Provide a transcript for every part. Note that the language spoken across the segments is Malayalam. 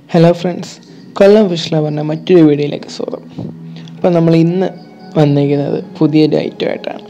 ഹലോ ഫ്രണ്ട്സ് കൊല്ലം ഫിഷ് ലവറിൻ്റെ മറ്റൊരു വീഡിയോയിലേക്ക് സ്വാഗതം അപ്പോൾ നമ്മൾ ഇന്ന് വന്നിരിക്കുന്നത് പുതിയൊരു ഐറ്റമായിട്ടാണ്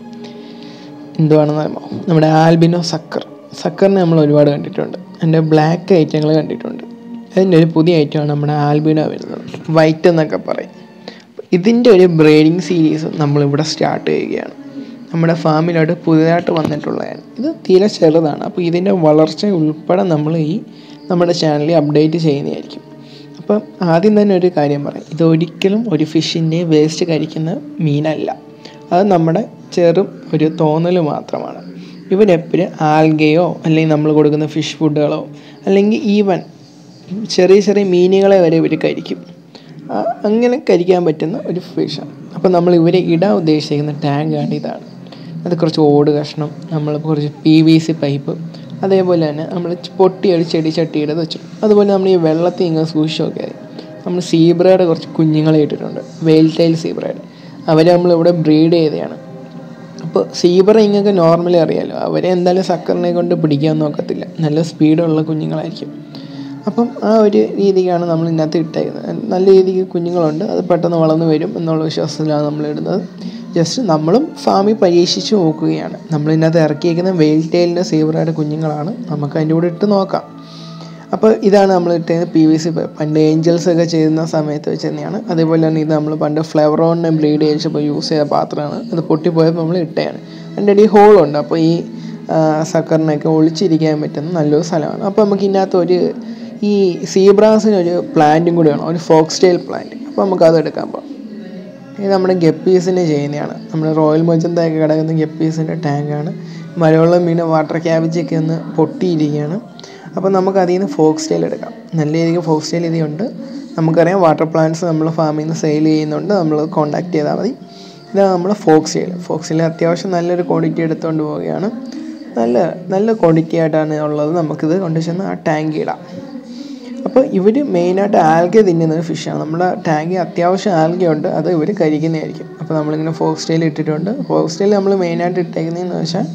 എന്തുവാണെന്ന് അറിയുമോ നമ്മുടെ ആൽബിനോ സക്കർ സക്കറിനെ നമ്മൾ ഒരുപാട് കണ്ടിട്ടുണ്ട് അതിൻ്റെ ബ്ലാക്ക് ഐറ്റങ്ങൾ കണ്ടിട്ടുണ്ട് അതിൻ്റെ ഒരു പുതിയ ഐറ്റമാണ് നമ്മുടെ ആൽബിനോ വരുന്നത് വൈറ്റ് എന്നൊക്കെ പറയും ഇതിൻ്റെ ഒരു ബ്രീഡിങ് സീരീസ് നമ്മളിവിടെ സ്റ്റാർട്ട് ചെയ്യുകയാണ് നമ്മുടെ ഫാമിലോട്ട് പുതിയതായിട്ട് വന്നിട്ടുള്ളതാണ് ഇത് തീരെ ചെറുതാണ് അപ്പോൾ ഇതിൻ്റെ വളർച്ച ഉൾപ്പെടെ നമ്മൾ ഈ നമ്മുടെ ചാനലിൽ അപ്ഡേറ്റ് ചെയ്യുന്നതായിരിക്കും അപ്പം ആദ്യം തന്നെ ഒരു കാര്യം പറയാം ഇത് ഒരിക്കലും ഒരു ഫിഷിൻ്റെ വേസ്റ്റ് കഴിക്കുന്ന മീനല്ല അത് നമ്മുടെ ചെറും ഒരു തോന്നൽ മാത്രമാണ് ഇവരെപ്പോഴും ആൽഗയോ അല്ലെങ്കിൽ നമ്മൾ കൊടുക്കുന്ന ഫിഷ് ഫുഡുകളോ അല്ലെങ്കിൽ ഈവൻ ചെറിയ ചെറിയ മീനുകളെ വരെ ഇവർ കഴിക്കും ആ, അങ്ങനെ കഴിക്കാൻ പറ്റുന്ന ഒരു ഫിഷാണ് അപ്പോൾ നമ്മൾ ഇവരെ ഇടാൻ ഉദ്ദേശിക്കുന്ന ടാങ്കാണ് ഇതാണ് അത് കുറച്ച് ഓട് കഷ്ണം നമ്മൾ കുറച്ച് പി വി സി പൈപ്പ് അതേപോലെ തന്നെ നമ്മൾ പൊട്ടി ഒരു ചെടി ചട്ടിയുടെ വെച്ചു അതുപോലെ നമ്മൾ ഈ വെള്ളത്തിൽ ഇങ്ങനെ സൂക്ഷിച്ച് നോക്കിയാൽ നമ്മൾ സീബ്രയുടെ കുറച്ച് കുഞ്ഞുങ്ങളെ ഇട്ടിട്ടുണ്ട് വെയിൽ ടൈൽ സീബ്രയുടെ അവരെ നമ്മളിവിടെ ബ്രീഡ് ചെയ്തതാണ് അപ്പോൾ സീബ്ര ഇങ്ങൊക്കെ നോർമലി അറിയാലോ അവരെ എന്തായാലും സക്കറിനെ കൊണ്ട് പിടിക്കാൻ നോക്കത്തില്ല നല്ല സ്പീഡുള്ള കുഞ്ഞുങ്ങളായിരിക്കും അപ്പം ആ ഒരു രീതിക്കാണ് നമ്മൾ ഇതിനകത്ത് ഇട്ടേക്കുന്നത് നല്ല രീതിക്ക് കുഞ്ഞുങ്ങളുണ്ട് അത് പെട്ടെന്ന് വളർന്നു വരും എന്നുള്ള വിശ്വാസത്തിലാണ് നമ്മൾ ഇടുന്നത് ജസ്റ്റ് നമ്മളും ഫാമിൽ പരീക്ഷിച്ച് നോക്കുകയാണ് നമ്മൾ ഇതിനകത്ത് ഇറക്കിയേക്കുന്ന വെയിൽ ടൈലിൻ്റെ സീബ്രയുടെ കുഞ്ഞുങ്ങളാണ് നമുക്ക് അതിൻ്റെ കൂടെ ഇട്ട് നോക്കാം അപ്പോൾ ഇതാണ് നമ്മൾ ഇട്ടേക്കുന്നത് പി വി സി പണ്ട് ഏഞ്ചൽസ് ഒക്കെ ചെയ്യുന്ന സമയത്ത് വെച്ച് തന്നെയാണ് അതേപോലെ തന്നെ ഇത് നമ്മൾ പണ്ട് ഫ്ലവറോണിനെ ബ്രീഡ് ചെയ്യിച്ചപ്പോൾ യൂസ് ചെയ്ത പാത്രമാണ് അത് പൊട്ടിപ്പോയപ്പോൾ നമ്മൾ ഇട്ടതാണ് അതിൻ്റെ അടി ഹോളുണ്ട് അപ്പോൾ ഈ ആ, സക്കറിനൊക്കെ ഒളിച്ചിരിക്കാൻ പറ്റുന്ന നല്ലൊരു സ്ഥലമാണ് അപ്പോൾ നമുക്ക് ഇതിനകത്ത് ഒരു ഈ സീബ്രാസിന് ഒരു പ്ലാന്റും കൂടി വേണം ഒരു ഫോക്സ് സ്റ്റൈൽ പ്ലാന്റ് അപ്പോൾ നമുക്ക് അത് എടുക്കാൻ പോകാം ഇത് നമ്മുടെ ഗപ്പീസിൻ്റെ ചെയ്യുന്നതാണ് നമ്മുടെ റോയൽ മൊജന്തൊക്കെ കിടക്കുന്ന ഗപ്പീസിൻ്റെ ടാങ്കാണ് മലവെള്ളം വീണ് വാട്ടർ ക്യാബേജൊക്കെ ഒന്ന് പൊട്ടിയിരിക്കുകയാണ് അപ്പോൾ നമുക്ക് അതിൽ നിന്ന് ഫോക്സ് സ്റ്റൈൽ എടുക്കാം നല്ല രീതിക്ക് ഫോക്സ് സ്റ്റൈൽ ഇതുണ്ട് നമുക്കറിയാം വാട്ടർ പ്ലാന്റ്സ് നമ്മൾ ഫാമിൽ നിന്ന് സെയിൽ ചെയ്യുന്നുണ്ട് നമ്മൾ കോൺടാക്ട് ചെയ്താൽ മതി ഇതാണ് നമ്മൾ ഫോക്സ് സ്റ്റൈൽ ഫോക്സ് സ്റ്റൈൽ അത്യാവശ്യം നല്ലൊരു ക്വാണ്ടിറ്റി എടുത്തുകൊണ്ട് പോവുകയാണ് നല്ല നല്ല ക്വാണ്ടിറ്റി ആയിട്ടാണ് ഉള്ളത് നമുക്കിത് കൊണ്ട് ചെന്ന് ആ ടാങ്ക് ഇടാം അപ്പോൾ ഇവർ മെയിനായിട്ട് ആൽഗ തിന്നുന്ന ഒരു ഫിഷാണ് നമ്മുടെ ടാങ്കിൽ അത്യാവശ്യം ആൽഗ ഉണ്ട് അത് ഇവർ കഴിക്കുന്നതായിരിക്കും അപ്പോൾ നമ്മളിങ്ങനെ ഫോക്സ് സ്റ്റൈൽ ഇട്ടിട്ടുണ്ട് ഫോക്സ് സ്റ്റൈൽ നമ്മൾ മെയിനായിട്ട് ഇട്ടേക്കുന്നതെന്ന് വെച്ചാൽ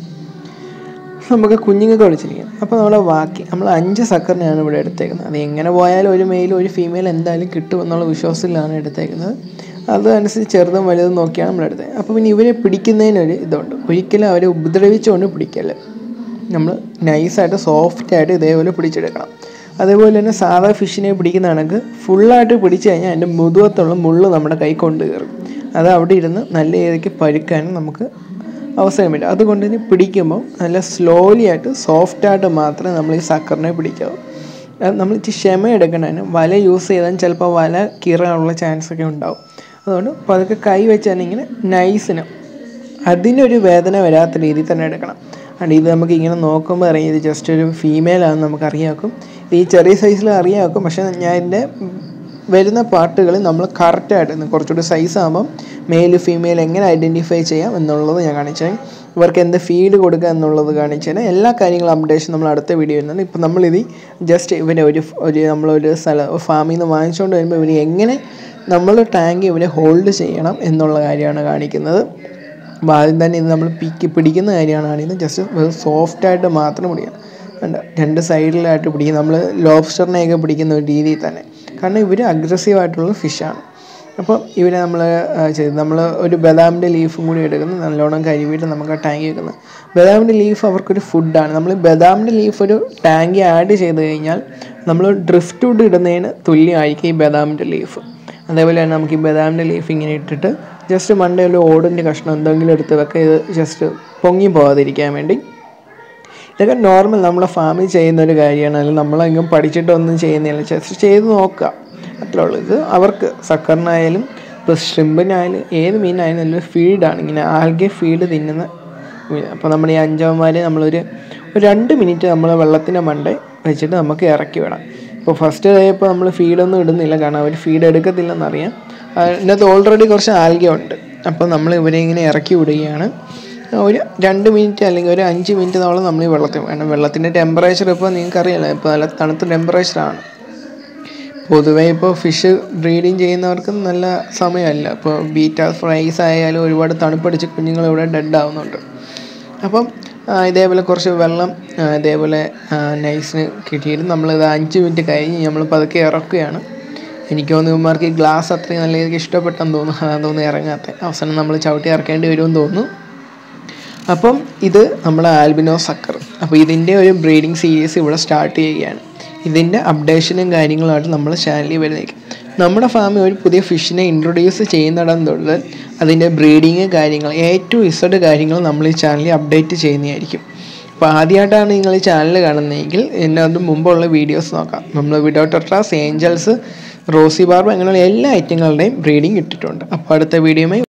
നമുക്ക് കുഞ്ഞുങ്ങൾക്ക് വിളിച്ചിരിക്കും അപ്പോൾ നമ്മുടെ ബാക്കി നമ്മൾ അഞ്ച് സക്കറിനെയാണ് ഇവിടെ എടുത്തേക്കുന്നത് അത് എങ്ങനെ പോയാലും ഒരു മെയിലും ഒരു ഫീമെയിൽ എന്തായാലും കിട്ടും എന്നുള്ള വിശ്വാസത്തിലാണ് എടുത്തേക്കുന്നത് അതനുസരിച്ച് ചെറുതും വലുതും നോക്കിയാണ് നമ്മൾ എടുത്തത് അപ്പോൾ പിന്നെ ഇവരെ പിടിക്കുന്നതിനൊരു ഇതുണ്ട് ഒരിക്കലും അവരെ ഉപദ്രവിച്ചുകൊണ്ട് പിടിക്കല്ല നമ്മൾ നൈസായിട്ട് സോഫ്റ്റായിട്ട് ഇതേപോലെ പിടിച്ചെടുക്കണം അതേപോലെ തന്നെ സാധാ ഫിഷിനെ പിടിക്കുന്ന കണക്ക് ഫുള്ളായിട്ട് പിടിച്ചു കഴിഞ്ഞാൽ അതിൻ്റെ മുതുവത്തുള്ള മുള്ള് നമ്മുടെ കൈ കൊണ്ട് കയറും അത് അവിടെ ഇരുന്ന് നല്ല രീതിക്ക് പഴുക്കാനും നമുക്ക് അവസരം വരും അതുകൊണ്ട് തന്നെ പിടിക്കുമ്പോൾ നല്ല സ്ലോലി ആയിട്ട് സോഫ്റ്റായിട്ട് മാത്രമേ നമ്മൾ ഈ സക്കറിനെ പിടിക്കാവൂ അത് നമ്മൾ ഇച്ചിരി ക്ഷമ എടുക്കണതിന് വല യൂസ് ചെയ്താൽ ചിലപ്പോൾ വല കീറാനുള്ള ചാൻസ് ഒക്കെ ഉണ്ടാവും അതുകൊണ്ട് പതുക്കെ കൈ വെച്ച് തന്നെ ഇങ്ങനെ നൈസിന് അതിനൊരു വേദന വരാത്ത രീതിയിൽ തന്നെ എടുക്കണം അതുകൊണ്ട് ഇത് നമുക്ക് ഇങ്ങനെ നോക്കുമ്പോൾ അറിയാം ഇത് ജസ്റ്റ് ഒരു ഫീമെയിലാണെന്ന് നമുക്ക് അറിയാക്കും ഇത് ഈ ചെറിയ സൈസിൽ അറിയാക്കും പക്ഷേ ഞാൻ ഇതിൻ്റെ വരുന്ന പാർട്ടുകൾ നമ്മൾ കറക്റ്റായിട്ട് കുറച്ചുകൂടി സൈസ് ആകുമ്പം മെയിൽ ഫീമെയിൽ എങ്ങനെ ഐഡൻറ്റിഫൈ ചെയ്യാം എന്നുള്ളത് ഞാൻ കാണിച്ചു തരാം. ഇവർക്ക് എന്ത് ഫീഡ് കൊടുക്കുക എന്നുള്ളത് കാണിച്ചു തരാം എല്ലാ കാര്യങ്ങളും അപ്ഡേഷൻ നമ്മൾ അടുത്ത വീഡിയോ വരുന്നുണ്ട് ഇപ്പം നമ്മളിത് ജസ്റ്റ് ഇവരെ ഒരു ഒരു നമ്മളൊരു സ്ഥലം ഫാമിൽ നിന്ന് വാങ്ങിച്ചുകൊണ്ട് വരുമ്പോൾ ഇവർ എങ്ങനെ നമ്മൾ ടാങ്ക് ഇവരെ ഹോൾഡ് ചെയ്യണം എന്നുള്ള കാര്യമാണ് കാണിക്കുന്നത് അപ്പോൾ ആദ്യം തന്നെ ഇത് നമ്മൾ പിക്ക് പിടിക്കുന്ന കാര്യമാണ് കാണിക്കുന്നത് ജസ്റ്റ് വെറും സോഫ്റ്റായിട്ട് മാത്രം പിടിക്കണം വേണ്ട രണ്ട് സൈഡിലായിട്ട് പിടിക്കും നമ്മൾ ലോബ്സ്റ്ററിനെയൊക്കെ പിടിക്കുന്ന ഒരു രീതിയിൽ തന്നെ കാരണം ഇവർ അഗ്രസീവായിട്ടുള്ള ഫിഷാണ് അപ്പോൾ ഇവരെ നമ്മൾ ചെയ്ത് നമ്മൾ ഒരു ബദാമിൻ്റെ ലീഫും കൂടി എടുക്കുന്നു നല്ലോണം കരിവിട്ട് നമുക്ക് ആ ടാങ്ക് വെക്കുന്നത് ബദാമിൻ്റെ ലീഫ് അവർക്കൊരു ഫുഡാണ് നമ്മൾ ബദാമിൻ്റെ ലീഫ് ഒരു ടാങ്ക് ആഡ് ചെയ്ത് കഴിഞ്ഞാൽ നമ്മൾ ഡ്രിഫ്റ്റ് വുഡ് ഇടുന്നതിന് തുല്യമായിരിക്കും ഈ ബദാമിൻ്റെ ലീഫ് അതേപോലെ തന്നെ നമുക്ക് ഈ ബദാമിൻ്റെ ലീഫ് ഇങ്ങനെ ഇട്ടിട്ട് ജസ്റ്റ് മണ്ടയിൽ ഓടിൻ്റെ കഷ്ണം എന്തെങ്കിലും എടുത്ത് വെക്കുക ഇത് ജസ്റ്റ് പൊങ്ങി പോകാതിരിക്കാൻ വേണ്ടി ഇതൊക്കെ നോർമൽ നമ്മുടെ ഫാമിൽ ചെയ്യുന്ന ഒരു കാര്യമാണ് അല്ലെങ്കിൽ നമ്മളെങ്കിലും പഠിച്ചിട്ടൊന്നും ചെയ്യുന്നില്ല ജസ്റ്റ് ചെയ്ത് നോക്കുക അത്രേ ഉള്ളൂ ഇത് അവർക്ക് സക്കറിനായാലും ഇപ്പോൾ ഷ്രിമ്പിനായാലും ഏത് മീനായാലും നല്ലൊരു ഫീഡാണ് ഇങ്ങനെ ആൽഗെ ഫീഡ് തിന്നുന്ന മീൻ അപ്പോൾ നമ്മൾ ഈ അഞ്ചാവന്മാർ നമ്മളൊരു ഒരു രണ്ട് മിനിറ്റ് നമ്മൾ വെള്ളത്തിൻ്റെ മണ്ടേ വെച്ചിട്ട് നമുക്ക് ഇറക്കി വിടാം ഇപ്പോൾ ഫസ്റ്റ് ആയപ്പോൾ നമ്മൾ ഫീഡൊന്നും ഇടുന്നില്ല കാരണം അവർ ഫീഡ് എടുക്കത്തില്ലെന്നറിയാം അതിനകത്ത് ഓൾറെഡി കുറച്ച് ആൽഗ ഉണ്ട് അപ്പോൾ നമ്മൾ ഇവരെ ഇങ്ങനെ ഇറക്കി വിടുകയാണ് ഒരു രണ്ട് മിനിറ്റ് അല്ലെങ്കിൽ ഒരു അഞ്ച് മിനിറ്റോളം നമ്മൾ ഈ വെള്ളത്തിൽ വേണം വെള്ളത്തിൻ്റെ ടെമ്പറേച്ചർ ഇപ്പോൾ നിങ്ങൾക്ക് അറിയാലോ ഇപ്പോൾ നല്ല തണുത്ത ടെമ്പറേച്ചറാണ് പൊതുവേ ഇപ്പോൾ ഫിഷ് ബ്രീഡിങ് ചെയ്യുന്നവർക്ക് നല്ല സമയമല്ല ഇപ്പോൾ ബീറ്റ ഫ്രൈസ് ആയാലും ഒരുപാട് തണുപ്പടിച്ച് കുഞ്ഞുങ്ങൾ ഇവിടെ ഡെഡ് ആവുന്നുണ്ട് അപ്പം ആ, ഇതേപോലെ കുറച്ച് വെള്ളം ആ, ഇതേപോലെ ആ, നൈസിന് കിട്ടിയിട്ട് നമ്മളിത് അഞ്ച് മിനിറ്റ് കഴിഞ്ഞ് നമ്മൾ പതുക്കെ ഇറക്കുകയാണ് എനിക്ക് തോന്നുന്നു ഇവന്മാർക്ക് ഈ ഗ്ലാസ് അത്രയും നല്ല രീതിക്ക് ഇഷ്ടപ്പെട്ടെന്ന് തോന്നുന്നു അതാന്ന് തോന്നുന്നു ഇറങ്ങാത്ത അവസാനം നമ്മൾ ചവിട്ടി ഇറക്കേണ്ടി വരുമെന്ന് തോന്നുന്നു അപ്പം ഇത് നമ്മുടെ ആൽബിനോ സക്കർ അപ്പോൾ ഇതിൻ്റെ ഒരു ബ്രീഡിംഗ് സീരീസ് ഇവിടെ സ്റ്റാർട്ട് ചെയ്യുകയാണ് ഇതിൻ്റെ അപ്ഡേഷനും കാര്യങ്ങളുമായിട്ട് നമ്മൾ ചാനലിൽ വരുന്നേക്കും നമ്മുടെ ഫാമിൽ ഒരു പുതിയ ഫിഷിനെ ഇൻട്രൊഡ്യൂസ് ചെയ്യുന്നിടം തൊട്ട് അതിൻ്റെ ബ്രീഡിങ് കാര്യങ്ങൾ എ ടു ഇസഡ് കാര്യങ്ങൾ നമ്മൾ ഈ ചാനലിൽ അപ്ഡേറ്റ് ചെയ്യുന്നതായിരിക്കും അപ്പോൾ ആദ്യമായിട്ടാണ് നിങ്ങൾ ഈ ചാനൽ കാണുന്നതെങ്കിൽ അതിനകത്ത് മുമ്പുള്ള വീഡിയോസ് നോക്കാം നമ്മൾ വിഡോട്ടോട്രാസ് ഏഞ്ചൽസ് റോസി ബാർബ് അങ്ങനെയുള്ള എല്ലാ ഐറ്റങ്ങളുടെയും ബ്രീഡിങ് ഇട്ടിട്ടുണ്ട് അപ്പോൾ അടുത്ത വീഡിയോയുമായി